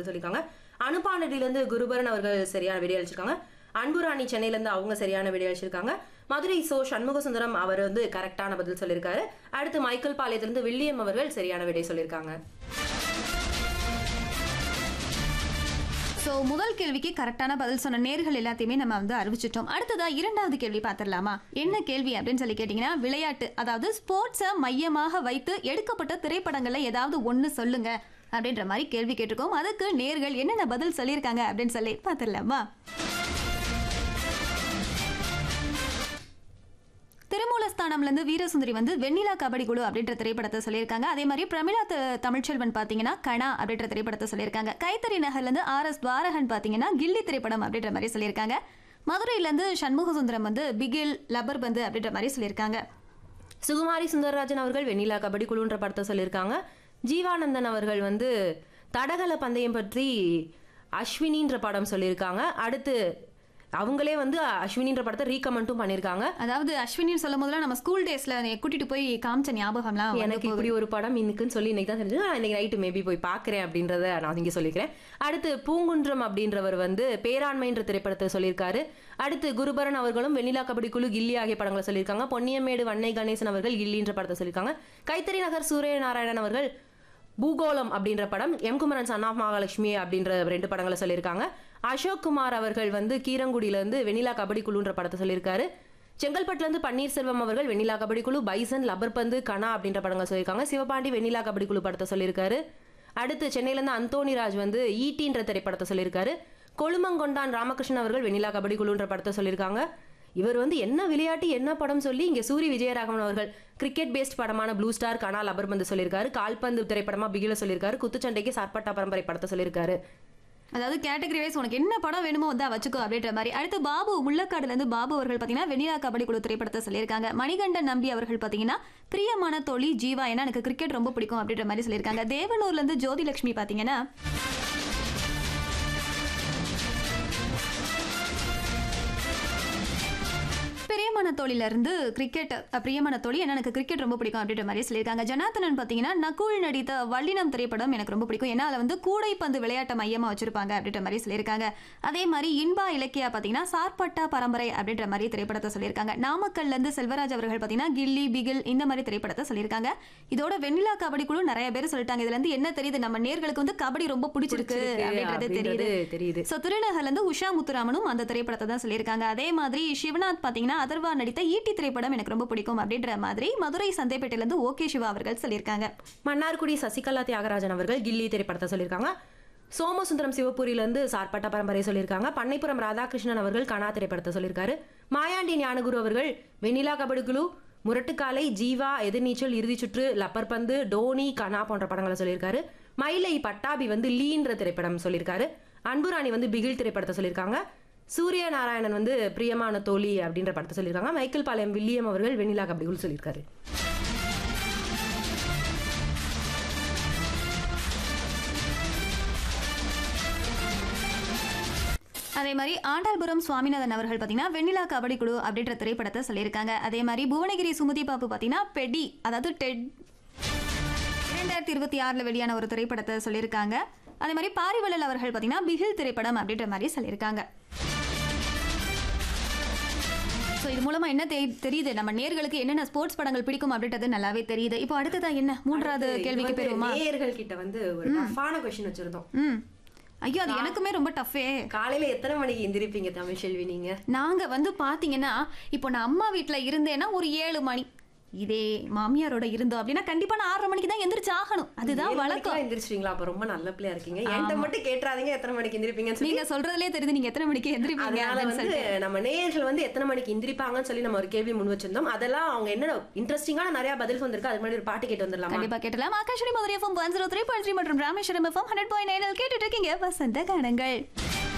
சொல்லியிருக்காங்க அனுப்பானடியில இருந்து குருபரன் அவர்கள் சரியான விடை அளிச்சிருக்காங்க அன்புராணி சென்னையில இருந்து அவங்க சரியான விடை அளிச்சிருக்காங்க மதுரை சோ சண்முக சுந்தரம் அவர் வந்து கரெக்டான பதில் சொல்லியிருக்காரு அடுத்து மைக்கேல் பாளையத்திலிருந்து வில்லியம் அவர்கள் சரியான விடை சொல்லியிருக்காங்க ஸோ முதல் கேள்விக்கு கரெக்டான பதில் சொன்ன நேர்கள் எல்லாத்தையுமே நம்ம வந்து அறிவிச்சிட்டோம் அடுத்ததா இரண்டாவது கேள்வி பார்த்துடலாமா என்ன கேள்வி அப்படின்னு சொல்லி கேட்டிங்கன்னா விளையாட்டு அதாவது ஸ்போர்ட்ஸை மையமாக வைத்து எடுக்கப்பட்ட திரைப்படங்கள்ல ஏதாவது ஒன்று சொல்லுங்க அப்படின்ற மாதிரி கேள்வி கேட்டிருக்கோம் அதுக்கு நேர்கள் என்னென்ன பதில் சொல்லியிருக்காங்க அப்படின்னு சொல்லி பார்த்துடலாமா திருமூலஸ்தானம்லேருந்து வீரசுந்தரி வந்து வெண்ணிலா கபடி குழு அப்படின்ற திரைப்படத்தை சொல்லியிருக்காங்க அதே மாதிரி பிரமிளா த- தமிழ்ச்செல்வன் பார்த்தீங்கன்னா கணா அப்படின்ற திரைப்படத்தை சொல்லியிருக்காங்க கைத்தறி நகர்லேருந்து ஆர் எஸ் துவாரகன் பார்த்தீங்கன்னா கில்லி திரைப்படம் அப்படின்ற மாதிரி சொல்லியிருக்காங்க மதுரையிலேருந்து சண்முக சுந்தரம் வந்து பிகில் லப்பர் பந்து அப்படின்ற மாதிரி சொல்லியிருக்காங்க சுகுமாரி சுந்தரராஜன் அவர்கள் வெண்ணிலா கபடி குழுன்ற படத்தை சொல்லியிருக்காங்க ஜீவானந்தன் அவர்கள் வந்து தடகள பந்தயம் பற்றி அஸ்வினின்ற படம் சொல்லியிருக்காங்க அடுத்து அவங்களே வந்து அஸ்வினின்ற படத்தை ரீகமெண்ட்டும் பண்ணியிருக்காங்க அதாவது அஸ்வினின்னு சொல்லும் போதெல்லாம் நம்ம ஸ்கூல் டேஸ்ல கூட்டிட்டு போய் காமிச்ச ஞாபகம்லாம் வந்து எனக்கு இப்படி ஒரு படம் இன்னைக்குன்னு சொல்லி இன்னைக்கு தான் தெரிஞ்சு நான் இன்னைக்கு நைட்டு மேபி போய் பார்க்குறேன் அப்படின்றத நான் இங்கே சொல்லிக்கிறேன் அடுத்து பூங்குன்றம் அப்படின்றவர் வந்து பேராண்மைன்ற திரைப்படத்தை சொல்லியிருக்காரு அடுத்து குருபரன் அவர்களும் வெண்ணிலா கபடி குழு கில்லி ஆகிய படங்களை சொல்லியிருக்காங்க பொன்னியமேடு வன்னை கணேசன் அவர்கள் கில்லின்ற படத்தை சொல்லியிருக்காங்க கைத்தறி நகர் சூரிய நாராயணன் அவர்கள் பூகோளம் அப்படின்ற படம் M Kumaran son of Mahalakshmi அப்படின்ற ரெண்டு படங்களை சொல்லியிருக்காங்க அசோக் குமார் அவர்கள் வந்து கீரங்குடியில இருந்து வெண்ணிலா கபடி குழுன்ற படத்தை சொல்லியிருக்காரு செங்கல்பட்டுல இருந்து பன்னீர்செல்வம் அவர்கள் வெண்ணிலா கபடி குழு பைசன் லப்பர் பந்து கனா அப்படின்ற படங்கள் சொல்லியிருக்காங்க சிவபாண்டி வெண்ணிலா கபடி குழு படத்தை சொல்லியிருக்காரு அடுத்து சென்னையில இருந்து அந்தோணி ராஜ் வந்து ஈட்டின்ற திரைப்படத்தை சொல்லியிருக்காரு கொழுமங்கொண்டான் ராமகிருஷ்ணன் அவர்கள் வெண்ணிலா கபடி குழுன்ற படத்தை சொல்லியிருக்காங்க இவர் வந்து என்ன விளையாட்டு என்ன படம் சொல்லி இங்க சூரி விஜயராகவன் அவர்கள் கிரிக்கெட் பேஸ்ட் படமான ப்ளூ ஸ்டார் கனா லப்பர் பந்து சொல்லியிருக்காரு கால்பந்து திரைப்படமா பிகில சொல்லியிருக்காரு குத்துச்சண்டைக்கு சார்பட்டா பரம்பரை படத்தை சொல்லியிருக்காரு அதாவது கேட்டகரி வைஸ் உனக்கு என்ன படம் வேணுமோ வந்து வச்சுக்கோ அப்படின்ற மாதிரி அடுத்து பாபு முள்ளக்காடுல இருந்து பாபு அவர்கள் பார்த்தீங்கன்னா வெண்ணிலா கபடி குழு திரைப்படத்தை சொல்லியிருக்காங்க மணிகண்டன் நம்பி அவர்கள் பார்த்தீங்கன்னா பிரியமான தோழி ஜீவா ஏன்னா எனக்கு கிரிக்கெட் ரொம்ப பிடிக்கும் அப்படின்ற மாதிரி சொல்லியிருக்காங்க தேவனூர்ல இருந்து ஜோதி லட்சுமி பார்த்தீங்கன்னா பிரியமான தோழில இருந்து கிரிக்கெட் அஹ், பிரியமான தோழி ஏன்னா எனக்கு கிரிக்கெட் ரொம்ப பிடிக்கும் அப்படின்ற மாதிரி சொல்லியிருக்காங்க ஜனார்த்தனன் பார்த்தீங்கன்னா நகுல் நடித்த வள்ளினம் திரைப்படம் எனக்கு ரொம்ப பிடிக்கும் ஏன்னா அதில் வந்து கூடைப்பந்து விளையாட்டை மையமாக வச்சிருப்பாங்க அப்படின்ற மாதிரி சொல்லியிருக்காங்க அதே மாதிரி இன்பா இலக்கியா பார்த்தீங்கன்னா சார்பட்டா பரம்பரை அப்படின்ற மாதிரி திரைப்படத்தை சொல்லியிருக்காங்க நாமக்கல்ல இருந்து செல்வராஜ் அவர்கள் பார்த்தீங்கன்னா கில்லி பிகில் இந்த மாதிரி திரைப்படத்தை சொல்லியிருக்காங்க இதோட வெண்ணிலா கபடி குழு நிறைய பேர் சொல்லிட்டாங்க இதுல இருந்து என்ன தெரியுது நம்ம நேர்களுக்கு வந்து கபடி ரொம்ப பிடிச்சிருக்கு அப்படின்றது தெரியுது தெரியுது ஸோ திருநகர்ல இருந்து உஷா முத்துராமனும் அந்த திரைப்படத்தை தான் சொல்லியிருக்காங்க அதே மாதிரி சிவநாத் பார்த்தீங்கன்னா அதர்வா நடித்த ஈட்டி திரைப்படம் எனக்கு ரொம்ப பிடிக்கும் அப்படின்ற மாதிரி மதுரை சந்தைப்பேட்டையில இருந்து ஓகே சிவா அவர்கள் சொல்லியிருக்காங்க மன்னார்குடி சசிகலா தியாகராஜன் அவர்கள் கில்லி திரைப்படத்தை சொல்லியிருக்காங்க சோமசுந்தரம் சிவபுரியில இருந்து சார்பட்ட பரம்பரை சொல்லியிருக்காங்க பண்ணைப்புறம் ராதாகிருஷ்ணன் அவர்கள் கனா திரைப்படத்தை சொல்லியிருக்காரு மாயாண்டி ஞானகுரு அவர்கள் வெண்ணிலா கபடி குழு முரட்டுக்காலை ஜீவா எதிர்நீச்சல் இறுதிச் சுற்று லப்பர் பந்து டோனி கனா போன்ற படங்களை சொல்லியிருக்காரு மயிலை பட்டாபி வந்து லீன்ற திரைப்படம் சொல்லியிருக்காரு அன்புராணி வந்து பிகில் திரைப்படத்தை சொல்லியிருக்காங்க சூரிய நாராயணன் வந்து பிரியமான தோழி அப்படின்ற படத்தை சொல்லியிருக்காங்க மைக்கேல் பாளையம் வில்லியம் அவர்கள் வெண்ணிலா கபடி குழு சொல்லியிருக்காரு அதே மாதிரி ஆண்டாள்புரம் சுவாமிநாதன் அவர்கள் பார்த்தீங்கன்னா வெண்ணிலா கபடி குழு அப்படின்ற திரைப்படத்தை சொல்லியிருக்காங்க அதே மாதிரி புவனகிரி சுமதி பாப்பு பார்த்தீங்கன்னா பெடி அதாவது டெட் இரண்டாயிரத்தி இருபத்தி ஆறில் வெளியான ஒரு திரைப்படத்தை சொல்லியிருக்காங்க அதே மாதிரி பாரிவள்ளல் அவர்கள் பார்த்தீங்கன்னா பிகில் திரைப்படம் அப்படின்ற மாதிரி சொல்லியிருக்காங்க ஸோ இது மூலமா என்ன தெரி- தெரியுது நம்ம நேர்களுக்கு என்னென்ன ஸ்போர்ட்ஸ் படங்கள் பிடிக்கும் அப்படின்றது நல்லாவே தெரியுது இப்போ அடுத்ததா என்ன மூன்றாவது கேள்விக்கு வந்து போயிருவோமா நேயர்கள் கிட்ட வந்து ஒரு டஃப்பான கொஸ்டின் வச்சிருந்தோம் ம் ஐயோ அது எனக்குமே ரொம்ப டஃப்பே காலையில எத்தனை மணிக்கு எந்திரிப்பீங்க தமிழ் செல்வி நீங்க நாங்க வந்து பாத்தீங்கன்னா இப்போ நான் அம்மா வீட்ல இருந்தேன்னா ஒரு ஏழு மணி இதே மாமியாரோட இருந்தோம் அப்படின்னா கண்டிப்பா நான் ஆறரை மணிக்கு தான் எந்திரிச்சு ஆகணும் அதுதான் ஏழு வழக்கம் மணிக்கெல்லாம் எந்திரிச்சிட்டீங்களா அப்ப ரொம்ப நல்ல பிள்ளையா இருக்கீங்க என்கிட்ட மட்டும் கேட்டுறாதீங்க எத்தனை மணிக்கு எந்திரிப்பீங்கன்னு சொல்லி நீங்க சொல்றதுலயே தெரியுது நீங்க எத்தனை மணிக்கு எந்திரிப்பீங்க அதனால அப்படின்னு வந்து சொல்லிட்டு நம்ம நேயர்கள் வந்து எத்தனை மணிக்கு எந்திரிப்பாங்கன்னு சொல்லி நம்ம ஒரு கேள்வி முன் வச்சிருந்தோம் அதெல்லாம் அவங்க என்ன இன்ட்ரெஸ்டிங்கான நிறைய பதில் வந்திருக்கு அது முன்னாடி ஒரு பாட்டு கேட்டு வந்துடலாமா கண்டிப்பா கேட்டலாம் Akashvani Madurai FM one zero three point three மற்றும் Rameswaram FM hundred point nine கேட்டுட்டு இருக்கீங்க வசந்த கானங்கள்